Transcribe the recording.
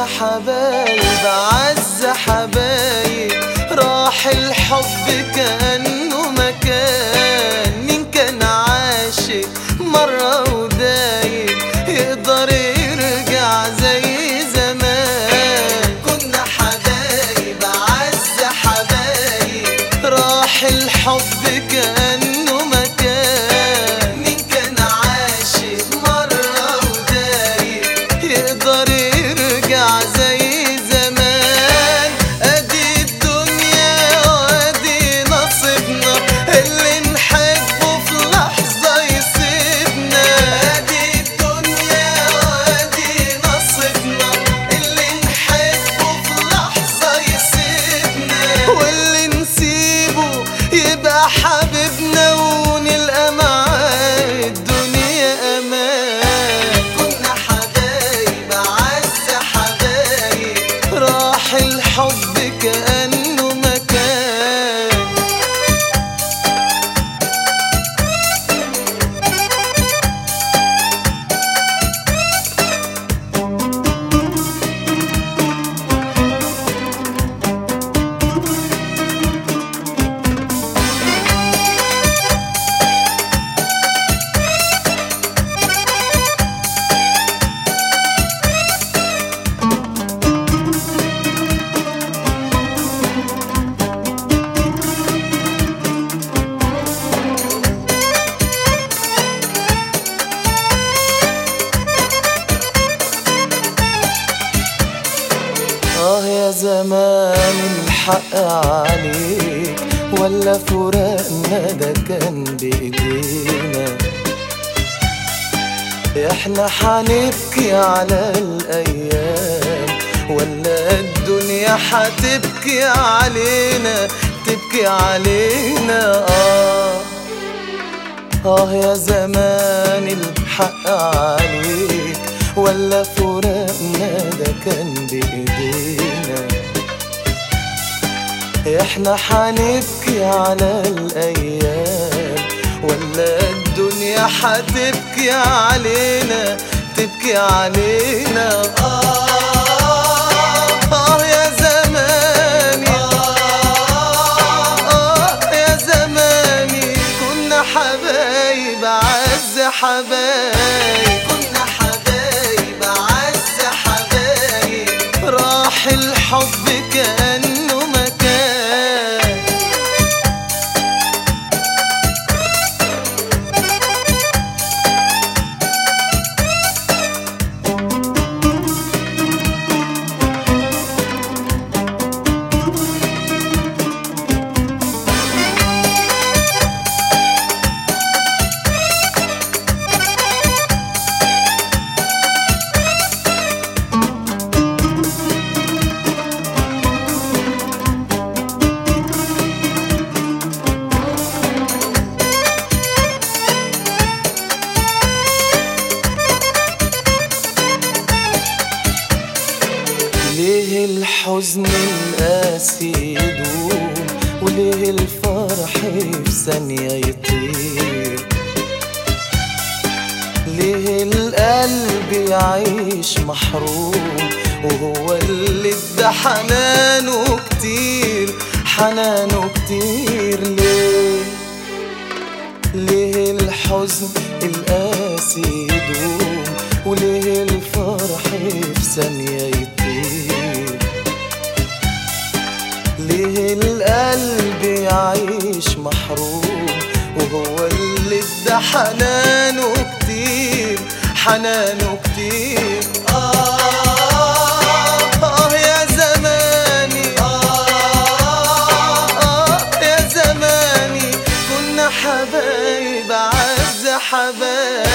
كنا حبايب عز حبايب راح الحب كأنه مكان مين كان عاشق مرة ودايب يقدر يرجع زي زمان كنا حبايب عز حبايب راح الحب كأنه مكان مين كان عاشق مرة ودايب يقدر يرجع زي زمان ادي الدنيا وادي نصيبنا اللي نحبه في لحظة يسيبنا ادي الدنيا وادي نصيبنا اللي نحبه في لحظة يسيبنا واللي نسيبه يبقى حبيبنا ونلقى معاه الدنيا امان كنا حبايب عز حبايب راح الحب كأنه مكان آه يا زمان الحق عليك ولا فراقنا ده كان بإيدينا احنا حنبكي على الأيام ولا الدنيا حتبكي علينا تبكي علينا آه آه يا زمان الحق عليك ولا فراقنا ده كان بإيدينا احنا حنبكي على الأيام ولا الدنيا حتبكي علينا تبكي علينا آه آه يا زماني آه يا زماني كنا حبايب عز حبايب كنا حبايب عز حبايب راح الحب كأنه مكان ليه الحزن القاسي يدوم وليه الفرح في ثانية يطير ليه القلب يعيش محروم وهو اللي ادى حنانه كتير حنانه كتير ليه ليه الحزن القاسي يدوم وليه الفرح في ثانية يطير ليه القلب يعيش محروم وهو اللي ادى حنانه كتير حنانه كتير آه آه يا زماني آه آه يا زماني كنا حبايب عز حبايب